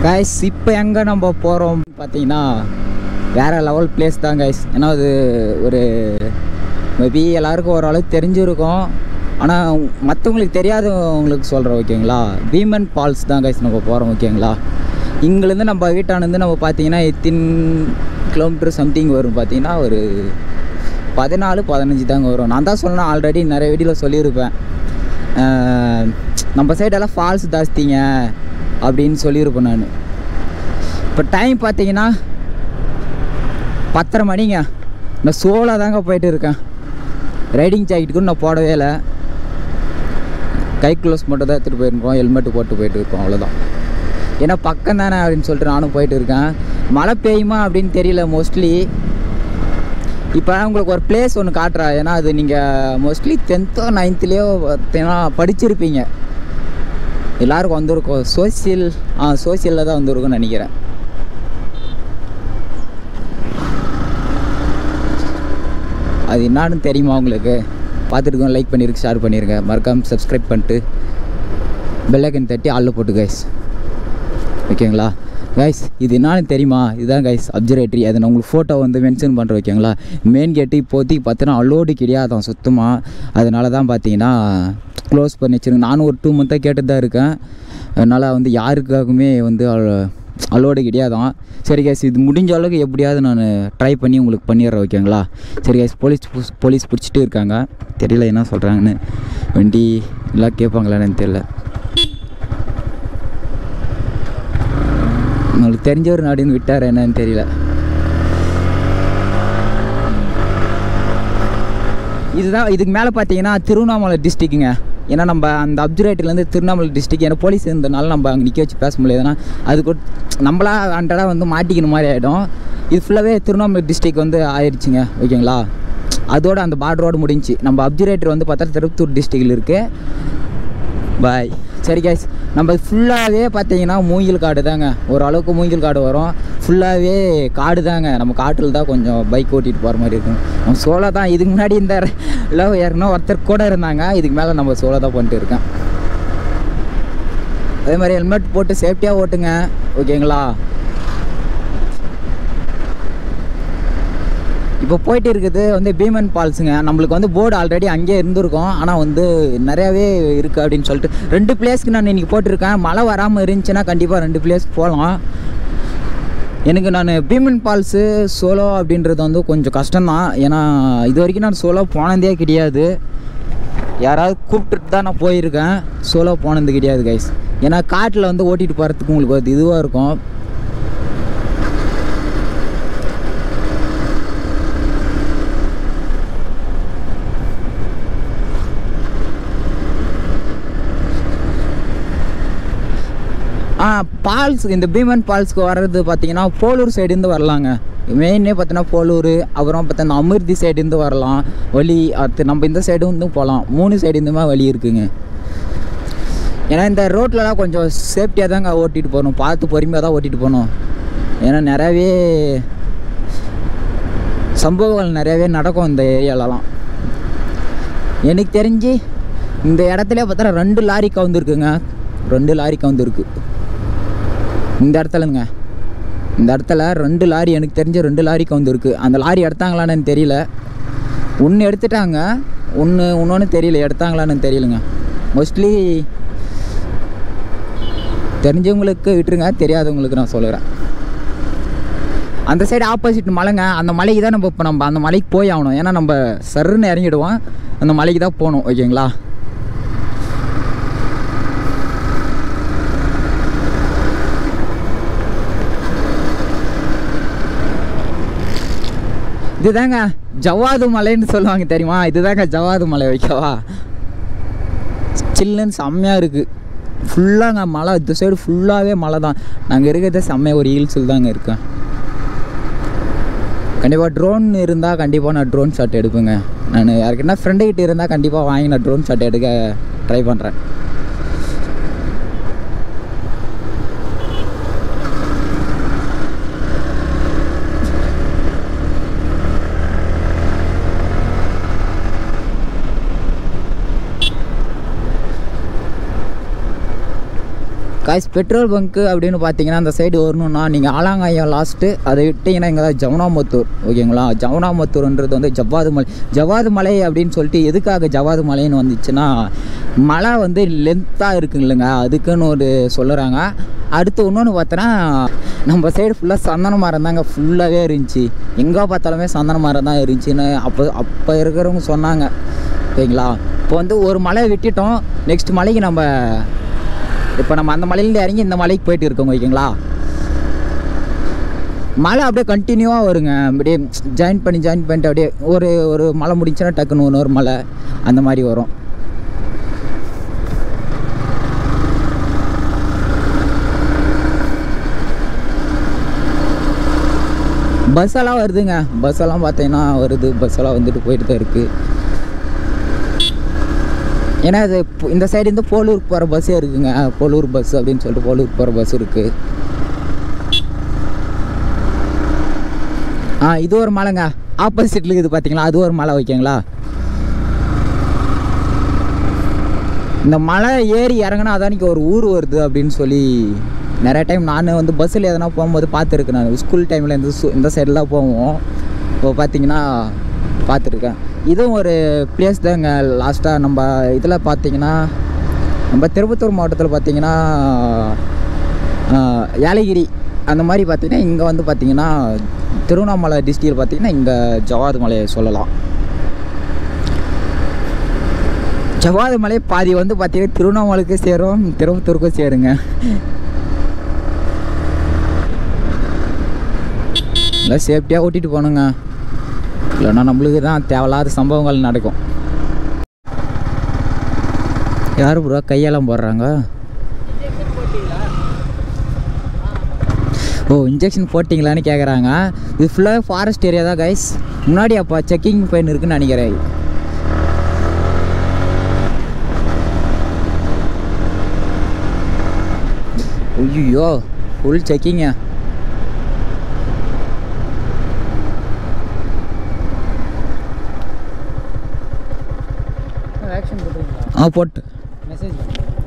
guys இப்போ எங்கே நம்ம போகிறோம் பார்த்தீங்கன்னா வேறு லெவல் பிளேஸ் தான் கைஸ் ஏன்னா அது ஒரு மேபி எல்லாருக்கும் ஓரளவுக்கு தெரிஞ்சிருக்கும் ஆனால் மற்றவங்களுக்கு தெரியாதவங்களுக்கு சொல்கிறேன் ஓகேங்களா பீமன் ஃபால்ஸ் தான் கைஸ் நம்ம போகிறோம் ஓகேங்களா இங்கேருந்து நம்ம வீட்டானந்து நம்ம பார்த்தீங்கன்னா எத்தின் கிலோமீட்டர் சம்திங் வரும் பார்த்தீங்கன்னா ஒரு பதினாலு பதினஞ்சு தாங்க வரும் நான் தான் சொன்னேன் ஆல்ரெடி நிறைய வீடியோவில் சொல்லியிருப்பேன் அஹ், நம்ம சைடெல்லாம் ஃபால்ஸ் ஜாஸ்திங்க அப்படின்னு சொல்லியிருப்பேன் நான் இப்போ டைம் பார்த்தீங்கன்னா பத்தரை மணிங்க நான் சோலாக தாங்க போயிட்டு இருக்கேன் ரைடிங் ஜாக்கெட் கூட நான் போடவே இல்லை கை க்ளோஸ் மட்டும் தான் எடுத்துகிட்டு போயிருக்கோம் ஹெல்மெட்டு போட்டு போயிட்டு இருக்கோம் அவ்வளோதான் ஏன்னா பக்கம் தானே அப்படின்னு சொல்லிட்டு நானும் போயிட்டு இருக்கேன் மழை பெய்யுமா அப்படின்னு தெரியல மோஸ்ட்லி இப்போ உங்களுக்கு ஒரு பிளேஸ் ஒன்று காட்டுறா ஏன்னா அது நீங்கள் மோஸ்ட்லி டென்த்தோ நைன்த்துலேயோ பார்த்தீங்கன்னா படிச்சிருப்பீங்க எல்லாருக்கும் வந்திருக்கும் சோசியல் ஆ சோசியலில் தான் வந்திருக்கும்னு நினைக்கிறேன் அது என்னான்னு தெரியுமா உங்களுக்கு பார்த்துருக்கோம் லைக் பண்ணிருக்கு ஷேர் பண்ணிருங்க மறக்காம சப்ஸ்கிரைப் பண்ணிட்டு பெல்லைக்கன் தட்டி ஆளில் போட்டு கைஸ் ஓகேங்களா கைஸ் இது என்னன்னு தெரியுமா இதுதான் கைஸ் அப்சர்வேட்டரி அதை நான் உங்களுக்கு ஃபோட்டோ வந்து மென்ஷன் பண்ணுறேன் ஓகேங்களா மெயின் கேட்டு இப்போதைக்கு பார்த்தீங்கன்னா அலோடு கிடையாதான் சுத்தமாக அதனால தான் பார்த்தீங்கன்னா க்ளோஸ் பண்ணி வச்சிருங்க நானும் ஒரு டூ மந்த்தாக கேட்டு தான் இருக்கேன் அதனால் வந்து யாருக்காகவுமே வந்து அலோடு கிடையாதான் சரி கைஸ் இது முடிஞ்ச அளவுக்கு எப்படியாவது நான் ட்ரை பண்ணி உங்களுக்கு பண்ணிடுறேன் ஓகேங்களா சரி கைஸ் போலீஸ் புஸ்- போலீஸ் பிடிச்சிட்டு இருக்காங்க தெரியல என்ன சொல்கிறாங்கன்னு வண்டி எல்லாம் கேட்பாங்களான்னு தெரியல உங்களுக்கு தெரிஞ்சவர் நாடின்னு விட்டார் என்னன்னு தெரியல இதுதான் இதுக்கு மேலே பார்த்தீங்கன்னா திருவண்ணாமலை டிஸ்ட்ரிக்குங்க ஏன்னா நம்ம அந்த அப்சர்வேட்டரிலேருந்து திருவண்ணாமலை டிஸ்ட்ரிக் ஏன்னா போலீஸ் இருந்தனால நம்ம அங்கே நிற்க வச்சு பேச முடியாதுன்னா அதுக்கு ஒரு- நம்மளா அண்டடாக வந்து மாட்டிக்கணும் மாதிரி ஆகிடும் இது ஃபுல்லாகவே திருவண்ணாமலை டிஸ்ட்ரிக் வந்து ஆயிடுச்சுங்க ஓகேங்களா அதோட அந்த பார்டரோடு முடிஞ்சுச்சு நம்ம அப்சர்வேட்டர் வந்து பார்த்தா திருப்பத்தூர் டிஸ்ட்ரிக்டில் இருக்குது பாய் சரி கைஸ் நம்ம ஃபுல்லாகவே பார்த்தீங்கன்னா மூங்கில் காடு தாங்க ஓரளவுக்கு மூங்கில் காடு வரும் ஃபுல்லாகவே காடு தாங்க நம்ம காட்டில் தான் கொஞ்சம் பைக் ஓட்டிகிட்டு போகிற மாதிரி இருக்கும் நம்ம சோலோ தான் இதுக்கு முன்னாடி இந்த லவ் ஏற்கனவே ஒருத்தர் கூட இருந்தாங்க இதுக்கு மேலே நம்ம சோலோ தான் பண்ணிட்டு இருக்கேன் அதே மாதிரி ஹெல்மெட் போட்டு சேஃப்டியாக ஓட்டுங்க ஓகேங்களா இப்போ போயிட்டு இருக்குது வந்து பீமன் ஃபால்ஸுங்க நம்மளுக்கு வந்து போர்டு ஆல்ரெடி அங்கேயே இருந்திருக்கும் ஆனால் வந்து நிறையாவே இருக்குது அப்படின்னு சொல்லிட்டு ரெண்டு பிளேஸ்க்கு நான் இன்றைக்கி போட்டிருக்கேன் மழை வராமல் இருந்துச்சுன்னா கண்டிப்பாக ரெண்டு பிளேஸ்க்கு போகலாம் எனக்கு நான் பீமன் ஃபால்ஸு சோலோ அப்படின்றது வந்து கொஞ்சம் கஷ்டம்தான் ஏன்னா இது வரைக்கும் நான் சோலோ போனதே கிடையாது யாராவது கூப்பிட்டுட்டு தான் நான் போயிருக்கேன் சோலோ போனது கிடையாது கைஸ் ஏன்னா காட்டில் வந்து ஓட்டிகிட்டு போகிறதுக்கு உங்களுக்கு ஒரு இதுவாக இருக்கும் ஆ பால்ஸ் இந்த பீமன் பால்ஸ்க்கு வர்றது பார்த்தீங்கன்னா போலூர் சைடுந்து வரலாங்க மெயினே பார்த்தீங்கன்னா போலூர் அப்புறம் பார்த்தீங்கன்னா அமிர்தி சைடுந்து வரலாம் வழி அடுத்து நம்ம இந்த சைடு வந்து போகலாம் மூணு சைடு இருந்துமே வழி இருக்குங்க ஏன்னா இந்த ரோட்லலாம் கொஞ்சம் சேஃப்டியாக தாங்க ஓட்டிகிட்டு போகணும் பார்த்து பொறுமையாக தான் ஓட்டிகிட்டு போகணும் ஏன்னா நிறையவே சம்பவங்கள் நிறையவே நடக்கும் இந்த ஏரியாலலாம் எனக்கு தெரிஞ்சு இந்த இடத்துல பார்த்தா ரெண்டு லாரி கவுந்துருக்குங்க ரெண்டு லாரி கவுந்துருக்கு இந்த இடத்துலங்க இந்த இடத்துல ரெண்டு லாரி எனக்கு தெரிஞ்ச ரெண்டு லாரி கவுந்துருக்கு அந்த லாரி எடுத்தாங்களான்னு தெரியல ஒன்று எடுத்துட்டாங்க ஒன்று இன்னொன்று தெரியல எடுத்தாங்களான்னு தெரியலங்க மோஸ்ட்லி தெரிஞ்சவங்களுக்கு விட்டுருங்க தெரியாதவங்களுக்கு நான் சொல்லுறேன் அந்த சைடு ஆப்போசிட் மலைங்க அந்த மலைக்கு தான் நம்ம இப்போ நம்ம அந்த மலைக்கு போய் ஆகணும் ஏன்னா நம்ம சருன்னு இறங்கிடுவோம் அந்த மலைக்கு தான் போகணும் ஓகேங்களா இதுதாங்க ஜவ்வாது மலைன்னு சொல்லுவாங்க தெரியுமா இதுதாங்க ஜவ்வாது மலை வைக்கவா சில்லுன்னு செம்மையாக இருக்குது ஃபுல்லாங்க மலை இந்த சைடு ஃபுல்லாகவே மலை தான் நாங்கள் இருக்கிறதே செம்மையாக ஒரு ஹீல்ஸில் தாங்க இருக்கேன் கண்டிப்பாக ட்ரோன் இருந்தால் கண்டிப்பாக நான் ட்ரோன் ஷாட் எடுப்பேங்க நான் யாருக்குன்னா ஃப்ரெண்டு கிட்ட இருந்தால் கண்டிப்பாக வாங்கி நான் ட்ரோன் ஷாட் எடுக்க ட்ரை பண்ணுறேன் கைஸ் பெட்ரோல் பங்க்கு அப்படின்னு பார்த்தீங்கன்னா அந்த சைடு வரணும்னா நீங்கள் ஆலாங்காயம் லாஸ்ட்டு அதை விட்டீங்கன்னா இங்கே தான் ஜவுனாமுத்தூர் ஓகேங்களா ஜவுனாமுத்தூர்ன்றது வந்து ஜவ்வாது மலை ஜவ்வாது மலை அப்படின்னு சொல்லிட்டு எதுக்காக ஜவ்வாது மலைன்னு வந்துச்சுன்னா மலை வந்து லென்த்தாக இருக்குங்க அதுக்குன்னு ஒரு சொல்லுறாங்க அடுத்து இன்னொன்று பார்த்தோன்னா நம்ம சைடு ஃபுல்லாக சந்தன மரம் தாங்க ஃபுல்லாகவே இருந்துச்சு எங்கே பார்த்தாலுமே சந்தன மரம் தான் இருந்துச்சுன்னு அப்போ அப்போ இருக்கிறவங்க சொன்னாங்க ஓகேங்களா இப்போ வந்து ஒரு மலையை விட்டுட்டோம் நெக்ஸ்ட் மலைக்கு நம்ம இப்போ நம்ம அந்த மலையிலேருந்து இறங்கி இந்த மலைக்கு போயிட்டு இருக்கோங்க ஓகேங்களா மலை அப்படியே கண்டினியூவாக வருங்க அப்படியே ஜாயின் பண்ணி ஜாயின் பண்ணிட்டு அப்படியே ஒரு ஒரு மலை முடிஞ்சுன்னா டக்குன்னு இன்னொரு மலை அந்த மாதிரி வரும் பஸ் எல்லாம் வருதுங்க பஸ் எல்லாம் பார்த்தீங்கன்னா வருது பஸ் எல்லாம் வந்துட்டு போயிட்டு தான் இருக்குது ஏன்னா இது இப்போ இந்த சைடு இருந்து போலூருக்கு போகிற பஸ்ஸே இருக்குங்க போலூர் பஸ் அப்படின்னு சொல்லிட்டு போலூருக்கு போகிற பஸ் இருக்குது ஆ இது ஒரு மலைங்க ஆப்போசிட்டில் இருக்குது பார்த்தீங்களா அது ஒரு மலை ஓகேங்களா இந்த மலை ஏறி இறங்கினா அதானிக்கு ஒரு ஊர் வருது அப்படின்னு சொல்லி நிறைய டைம் நான் வந்து பஸ்ஸில் எதனா போகும்போது பார்த்துருக்கேன் நான் ஸ்கூல் டைமில் இந்த சு- இந்த சைடெலாம் போவோம் இப்போ பார்த்தீங்கன்னா பார்த்துருக்கேன் இதுவும் ஒரு பிளேஸ் தாங்க லாஸ்ட்டாக நம்ம இதில் பார்த்தீங்கன்னா நம்ம திருப்பத்தூர் மாவட்டத்தில் பார்த்தீங்கன்னா ஆஹ், ஏலகிரி அந்த மாதிரி பார்த்தீங்கன்னா இங்கே வந்து பார்த்தீங்கன்னா திருவண்ணாமலை டிஸ்ட்ரிக்ட் பார்த்தீங்கன்னா இங்கே ஜவாது மலையை சொல்லலாம் ஜவாது மலை பாதி வந்து பார்த்தீங்கன்னா திருவண்ணாமலைக்கும் சேரும் திருப்பத்தூருக்கும் சேருங்க நல்லா சேஃப்டியாக ஓட்டிட்டு போகணுங்க இல்லைன்னா நம்மளுக்கு தான் தேவையில்லாத சம்பவங்கள் நடக்கும் யார் ப்ரோ கையெல்லாம் போடுறாங்க ஓ இன்ஜெக்ஷன் போட்டிங்களான்னு கேட்குறாங்க இது ஃபுல்லாக ஃபாரஸ்ட் ஏரியா தான் கைஸ் முன்னாடி அப்போ செக்கிங் பயன் இருக்குன்னு நினைக்கிறேன் ஐயோ ஃபுல் செக்கிங்க ஆக்ஷன் போட்டுருங்களா ஆ போட்டு மெசேஜ்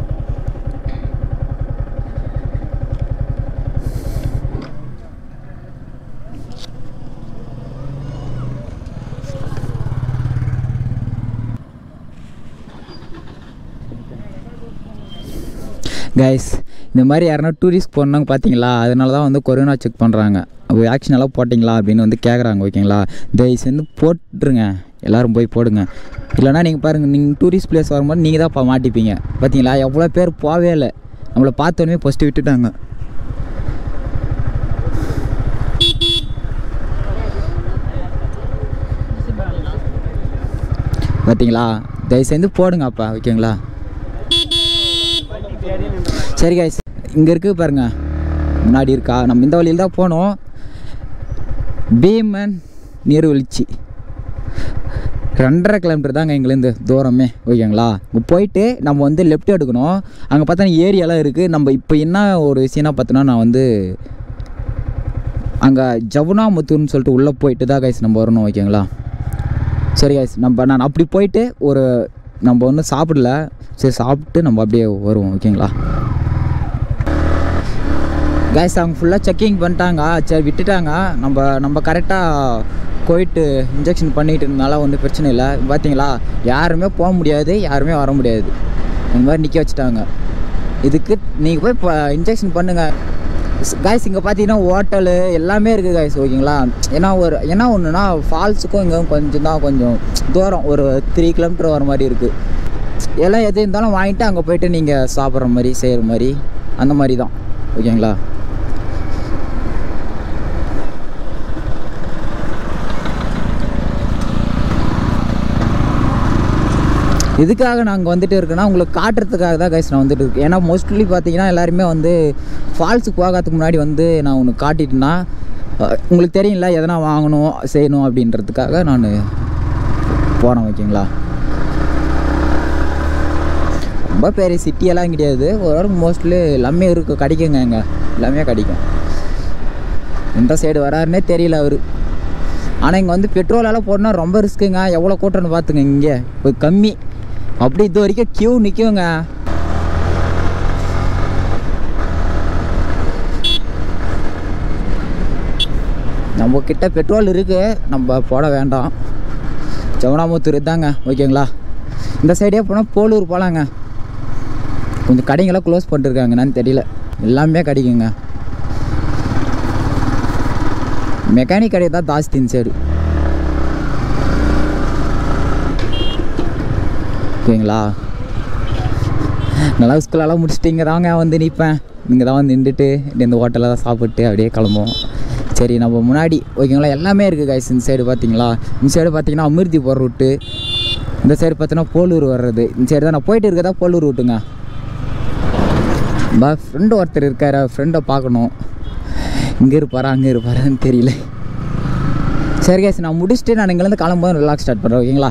கைஸ் இந்த மாதிரி யாருன்னா டூரிஸ்ட் போனாங்க பார்த்தீங்களா அதனால தான் வந்து கொரோனா செக் பண்ணுறாங்க வேக்சின் எல்லாம் போட்டிங்களா அப்படின்னு வந்து கேட்குறாங்க ஓகேங்களா தயவு செஞ்சு போட்டுருங்க எல்லாரும் போய் போடுங்க இல்லைனா நீங்கள் பாருங்கள் நீங்கள் டூரிஸ்ட் பிளேஸ் வரும்போது நீங்கள் தான் இப்போ மாட்டிப்பீங்க பார்த்தீங்களா எவ்வளோ பேர் போவே இல்லை நம்மளை பார்த்தோன்னே ஃபஸ்ட்டு விட்டுட்டாங்க பார்த்தீங்களா தயவு செஞ்சு போடுங்க அப்பா ஓகேங்களா சரி கைஸ் இங்கே இருக்கு பாருங்க முன்னாடி இருக்கா நம்ம இந்த வழியில் தான் போனோம் பீமன் நீர்வீழ்ச்சி ரெண்டரை கிலோமீட்டர் தாங்க எங்கேருந்து தூரமே ஓகேங்களா இங்கே போயிட்டு நம்ம வந்து லெஃப்ட் எடுக்கணும் அங்கே பார்த்தா ஏரியாலாம் இருக்குது நம்ம இப்போ என்ன ஒரு சீனாக பார்த்தோன்னா நான் வந்து அங்கே ஜவுனாமுத்தூர்னு சொல்லிட்டு உள்ளே போயிட்டு தான் கைஸ் நம்ம வரணும் ஓகேங்களா சரி கைஸ் நம்ம நான் அப்படி போயிட்டு ஒரு நம்ம ஒன்றும் சாப்பிடல சரி சாப்பிட்டு நம்ம அப்படியே வருவோம் ஓகேங்களா கைஸ் அவங்க ஃபுல்லாக செக்கிங் பண்ணிட்டாங்க சரி விட்டுட்டாங்க நம்ம நம்ம கரெக்டாக போயிட்டு இன்ஜெக்ஷன் பண்ணிட்டு இருந்தால ஒன்றும் பிரச்சனை இல்லை பார்த்தீங்களா யாருமே போக முடியாது யாருமே வர முடியாது இந்த மாதிரி நிற்க வச்சுட்டாங்க இதுக்கு நீங்கள் போய் இப்போ இன்ஜெக்ஷன் பண்ணுங்கள் காய்ஸ் இங்கே பார்த்தீங்கன்னா ஹோட்டலு எல்லாமே இருக்குது காய்ஸ் ஓகேங்களா ஏன்னா ஒரு என்ன ஒன்றுனா ஃபால்ஸுக்கும் இங்கே கொஞ்சம் தான் கொஞ்சம் தூரம் ஒரு த்ரீ கிலோமீட்டர் வர மாதிரி இருக்குது எல்லாம் எது இருந்தாலும் வாங்கிட்டு அங்கே போயிட்டு நீங்கள் சாப்பிட்ற மாதிரி செய்கிற மாதிரி அந்த மாதிரி தான் ஓகேங்களா எதுக்காக நாங்கள் வந்துட்டு இருக்கேன்னா உங்களுக்கு காட்டுறதுக்காக தான் கைஸ் நான் வந்துட்டு இருக்கேன் ஏன்னா மோஸ்ட்லி பார்த்தீங்கன்னா எல்லாருமே வந்து ஃபால்ஸுக்கு போகாததுக்கு முன்னாடி வந்து நான் ஒன்று காட்டிட்டேன்னா அஹ், உங்களுக்கு தெரியும்ல எதனா வாங்கணும் செய்யணும் அப்படின்றதுக்காக நான் போகிறேன் ஓகேங்களா ரொம்ப பெரிய சிட்டியெல்லாம் கிடையாது ஓரளவுக்கு மோஸ்ட்லி எல்லாமே இருக்கு கிடைக்குங்க இங்கே எல்லாமே கிடைக்கும் எந்த சைடு வராருன்னே தெரியல அவர் ஆனால் இங்கே வந்து பெட்ரோலெல்லாம் போடனா ரொம்ப ரிஸ்க்குங்க எவ்வளோ கூட்டம்னு பார்த்துங்க இங்கே இப்போ கம்மி அப்படி இது வரைக்கும் க்யூ நிற்குங்க நம்ம கிட்ட பெட்ரோல் இருக்குது நம்ம போட வேண்டாம் ஜமுனாமுத்தூர் தாங்க ஓகேங்களா இந்த சைடே போனால் போலூர் போகலாங்க கொஞ்சம் கடைங்களாம் க்ளோஸ் பண்ணிருக்காங்க என்னன்னு தெரியல எல்லாமே கிடைக்குங்க மெக்கானிக் கடை தான் ஜாஸ்தி இந்த சைடு ஓகேங்களா நல்லா ஸ்கூலெல்லாம் முடிச்சுட்டு இங்கே தாங்க வந்து நிற்பேன் இங்கே தான் வந்து நின்றுட்டு இந்த ஹோட்டலில் தான் சாப்பிட்டு அப்படியே கிளம்புவோம் சரி நம்ம முன்னாடி ஓகேங்களா எல்லாமே இருக்குது கைஸ் இந்த சைடு பார்த்தீங்களா இந்த சைடு பார்த்தீங்கன்னா அமிர்தி போகிற ரூட்டு இந்த சைடு பார்த்தீங்கன்னா போலூர் வர்றது இந்த சைடு தான் நான் போயிட்டு இருக்கதா போலூர் ரூட்டுங்க பா ஃப்ரெண்டு ஒருத்தர் இருக்கார் ஃப்ரெண்டை பார்க்கணும் இங்கே இருப்பாரா அங்கே இருப்பாரான்னு தெரியல சரி கேஸ் நான் முடிச்சுட்டு நான் இங்கேருந்து கிளம்பும்போது ரிலாக்ஸ் ஸ்டார்ட் பண்ணுறேன் ஓகேங்களா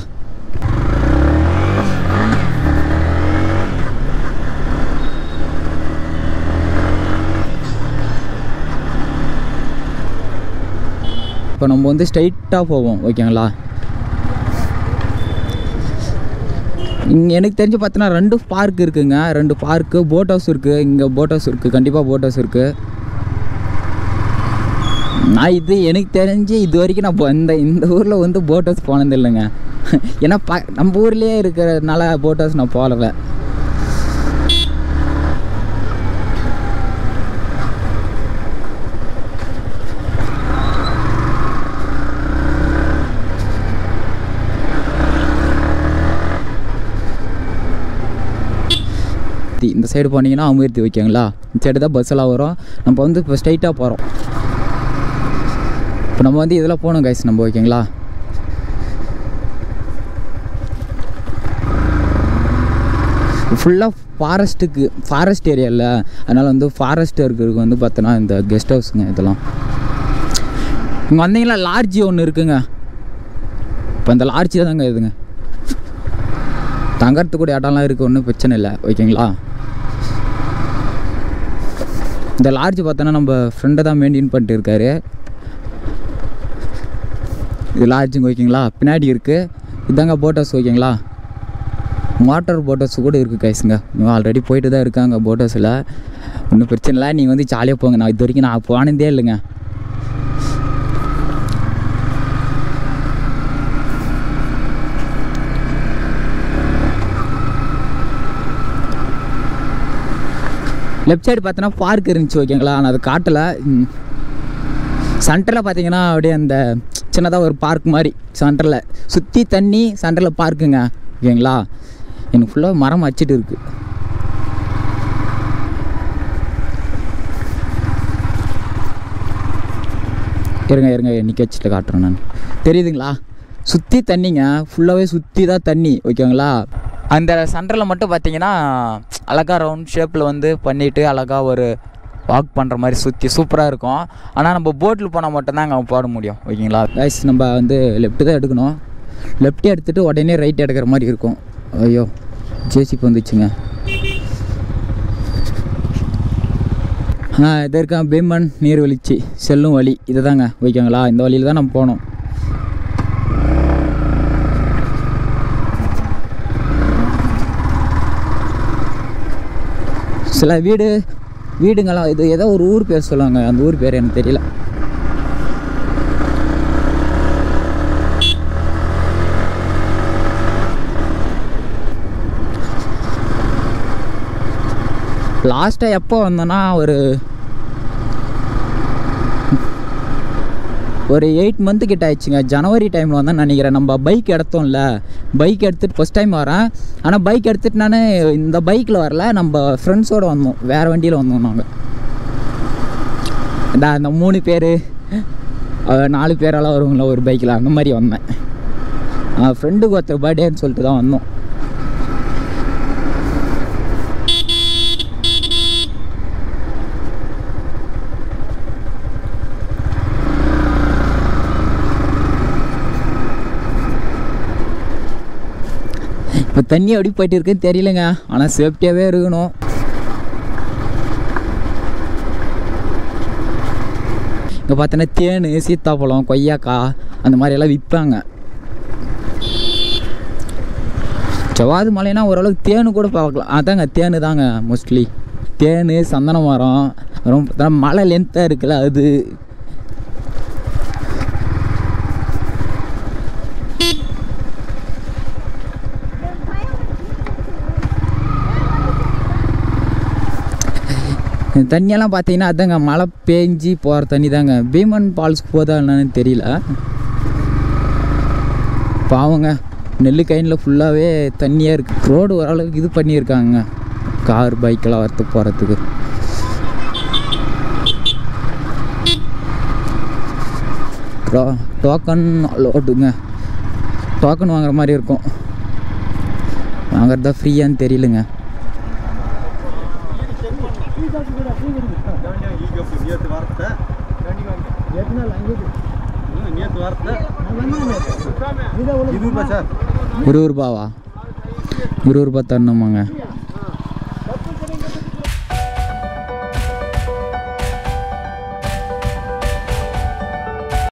இப்போ நம்ம வந்து ஸ்ட்ரைட்டாக போவோம் ஓகேங்களா இங்கே எனக்கு தெரிஞ்சு பார்த்தீங்கன்னா ரெண்டு பார்க் இருக்குங்க ரெண்டு பார்க்கு போட் ஹவுஸ் இருக்குது இங்கே போட் ஹவுஸ் இருக்குது கண்டிப்பாக போட் ஹவுஸ் இருக்குது நான் இது எனக்கு தெரிஞ்சு இது வரைக்கும் நான் இப்போ இந்த இந்த ஊரில் வந்து போட் ஹவுஸ் போனது இல்லைங்க ஏன்னா ப நம்ம ஊர்லேயே இருக்கிறதுனால போட் ஹவுஸ் நான் போகலை அமிர்தி இந்த சைடு போனீங்கன்னா அமிர்தி ஓகேங்களா இந்த சைடு தான் பஸ் எல்லாம் வரும் நம்ம வந்து இப்போ ஸ்ட்ரைட்டாக போகிறோம் இப்போ நம்ம வந்து இதில் போகணும் கைஸ் நம்ம ஓகேங்களா ஃபுல்லாக ஃபாரஸ்ட்டுக்கு ஃபாரஸ்ட் ஏரியாவில் அதனால் வந்து ஃபாரஸ்ட் இருக்கிறதுக்கு வந்து பார்த்தோன்னா இந்த கெஸ்ட் ஹவுஸுங்க இதெல்லாம் இங்கே வந்தீங்களா லாட்ஜி ஒன்று இருக்குங்க இப்போ இந்த லாட்ஜியில் தாங்க இதுங்க தங்கறதுக்கு கூட இடம்லாம் இருக்குது ஒன்றும் பிரச்சனை இல்லை ஓகேங்களா இந்த லாட்ஜ் பார்த்தோன்னா நம்ம ஃப்ரெண்டை தான் மெயின்டைன் பண்ணிட்டு இருக்காரு இது லாட்ஜுங்க ஓகேங்களா பின்னாடி இருக்குது இதாங்க போட் ஹவுஸ் ஓகேங்களா வாட்டர் போட் ஹவுஸ் கூட இருக்குது கைஸுங்க இவங்க ஆல்ரெடி போயிட்டு தான் இருக்காங்க போட் ஹவுஸில் ஒன்றும் பிரச்சனை இல்லை நீங்கள் வந்து ஜாலியாக போங்க நான் இது வரைக்கும் நான் போனதே இல்லைங்க லெஃப்ட் சைடு பார்த்தோன்னா பார்க் இருந்துச்சு ஓகேங்களா ஆனால் அது காட்டலை சென்டரில் பார்த்தீங்கன்னா அப்படியே அந்த சின்னதாக ஒரு பார்க் மாதிரி சென்டரில் சுற்றி தண்ணி சென்டரில் பார்க்குங்க ஓகேங்களா எனக்கு ஃபுல்லாக மரம் வச்சுட்டு இருக்குது இருங்க இருங்க நிற்க வச்சுட்டு காட்டுறேன் நான் தெரியுதுங்களா சுற்றி தண்ணிங்க ஃபுல்லாகவே சுற்றி தான் தண்ணி ஓகேங்களா அந்த சென்டரில் மட்டும் பார்த்தீங்கன்னா அழகாக ரவுண்ட் ஷேப்பில் வந்து பண்ணிவிட்டு அழகாக ஒரு வாக் பண்ணுற மாதிரி சுற்றி சூப்பராக இருக்கும் ஆனால் நம்ம போட்டில் போனால் மட்டும்தான் அங்கே போட முடியும் ஓகேங்களா கைஸ் நம்ம வந்து லெஃப்ட்டு தான் எடுக்கணும் லெஃப்ட் எடுத்துகிட்டு உடனே ரைட் எடுக்கிற மாதிரி இருக்கும் ஐயோ ஜேசிபி வந்துச்சுங்க ஆ இது இருக்கான் பீமன் நீர்வீழ்ச்சி செல்லும் வழி இது தாங்க ஓகேங்களா இந்த வழியில் தான் நம்ம போகணும் சில வீடு வீடுங்கெல்லாம் இது ஏதோ ஒரு ஊர் பேர் சொல்லுவாங்க அந்த ஊர் பேர் எனக்கு தெரியல லாஸ்ட்டாக எப்போ வந்தேன்னா ஒரு ஒரு எயிட் மந்த்து கிட்ட ஆயிடுச்சுங்க ஜனவரி டைமில் வந்தேன் நினைக்கிறேன் நம்ம பைக் எடுத்தோம்ல பைக் எடுத்துகிட்டு ஃபஸ்ட் டைம் வரேன் ஆனால் பைக் எடுத்துகிட்டு நான் இந்த பைக்கில் வரல நம்ம ஃப்ரெண்ட்ஸோடு வந்தோம் வேறு வண்டியில் வந்தோம் நாங்கள் இந்த அந்த மூணு பேர் நாலு பேரெல்லாம் வருவாங்களா ஒரு பைக்கில் அந்த மாதிரி வந்தேன் ஃப்ரெண்டுக்கு ஒருத்தர் பர்த்டேன்னு சொல்லிட்டு தான் வந்தோம் இப்போ தண்ணி எப்படி போயிட்டு இருக்குன்னு தெரியலங்க ஆனால் சேஃப்டியாகவே இருக்கணும் இங்கே பார்த்தோன்னா தேன் சீத்தாப்பழம் கொய்யாக்காய் அந்த மாதிரியெல்லாம் விற்பாங்க செவ்வாது மலைனா ஓரளவுக்கு தேனு கூட பார்க்கலாம் அதாங்க தேனு தாங்க மோஸ்ட்லி தேன் சந்தன மரம் ரொம்ப மலை லென்த்தாக இருக்குல்ல அது இந்த தண்ணியெல்லாம் பார்த்தீங்கன்னா அதாங்க மழை பேஞ்சு போகிற தண்ணி தாங்க பீமன் ஃபால்ஸ்க்கு போதா என்னன்னு தெரியல பாவங்க நெல் கைனில் ஃபுல்லாகவே தண்ணியாக இருக்குது ரோடு ஓரளவுக்கு இது பண்ணியிருக்காங்க கார் பைக்கெல்லாம் வரத்து போகிறதுக்கு டோ டோக்கன் லோடுங்க டோக்கன் வாங்குற மாதிரி இருக்கும் வாங்குறதா ஃப்ரீயான்னு தெரியலங்க இருபது ரூபாவா இருபது ரூபா தரணுமாங்க